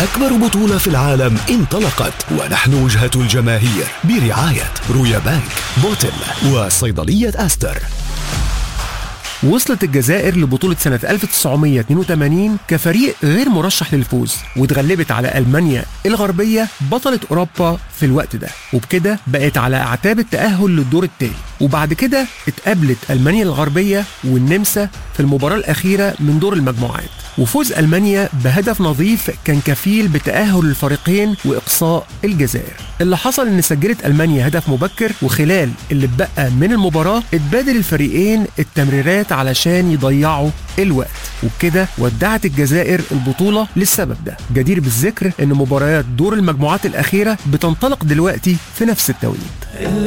أكبر بطولة في العالم انطلقت ونحن وجهة الجماهير برعاية رويا بانك بوتل وصيدلية أستر وصلت الجزائر لبطولة سنة 1982 كفريق غير مرشح للفوز واتغلبت على ألمانيا الغربية بطلة أوروبا في الوقت ده وبكده بقت على أعتاب التأهل للدور التالي وبعد كده اتقابلت ألمانيا الغربية والنمسا في المباراة الأخيرة من دور المجموعات وفوز ألمانيا بهدف نظيف كان كفيل بتأهل الفريقين وإقصاء الجزائر اللي حصل إن سجلت ألمانيا هدف مبكر وخلال اللي اتبقى من المباراة اتبادل الفريقين التمريرات علشان يضيعوا الوقت وبكده ودعت الجزائر البطولة للسبب ده جدير بالذكر إن مباريات دور المجموعات الأخيرة بتنطلق دلوقتي في نفس التوقيت